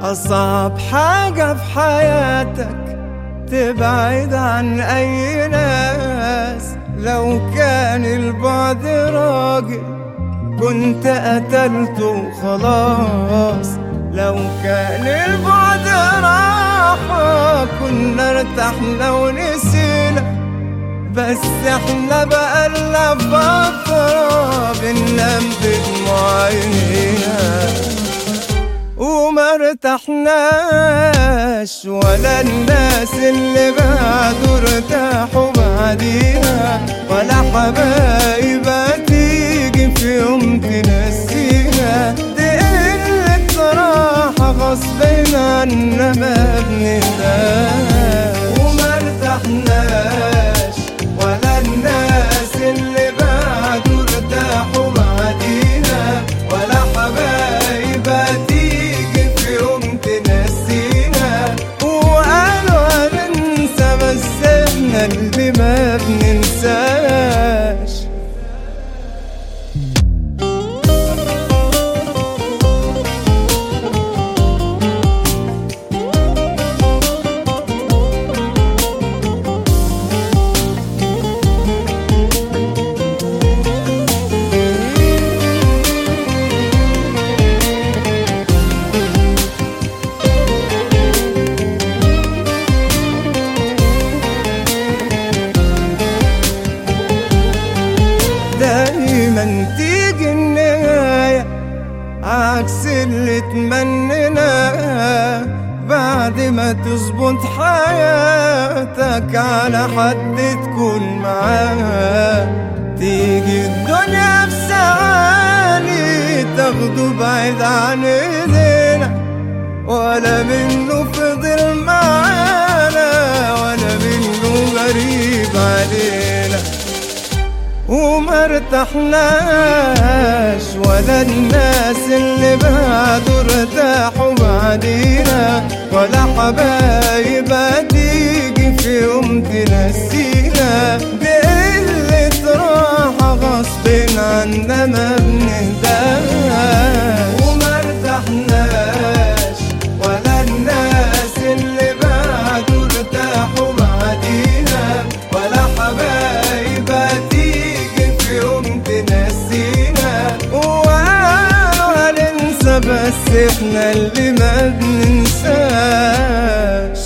أصعب حاجة في حياتك تبعد عن أي ناس لو كان البعد راجل كنت قتلته خلاص لو كان البعد راحة كنا ارتحنا ونسينا بس احنا بقالنا فترة بننام بدموع عينينا وما ارتحناش ولا الناس اللي بعدوا ارتاحوا بعدينا ولا حبايب هتيجي في يوم تنسينا دي قلة راحة غصب عنا ما بنقدرش وما ارتحناش ولا الناس اللي بعدوا ارتاحوا بعدينا ولا حبايب هتيجي في يوم تنسينا وقالوا هننسى بس احنا اللي ما بننساش دايما تيجي النهاية عكس اللي تمنيناه بعد ما تظبط حياتك على حد تكون معاه تيجي الدنيا بثواني تاخده بعيد عن ايدينا ولا منه فضل معانا ولا منه غريب علينا وما ارتحناش ولا الناس اللي بعدوا ارتاحوا بعدينا ولا حبايب هتيجي في يوم تنسينا بقلة راحة غصب عنا ما بنهداش وما ارتحناش ولا الناس اللي بعدوا ارتاحوا بعدينا ولا حبايب هتيجي في يوم تنسينا وقالوا هننسى بس احنا اللي ما بننساش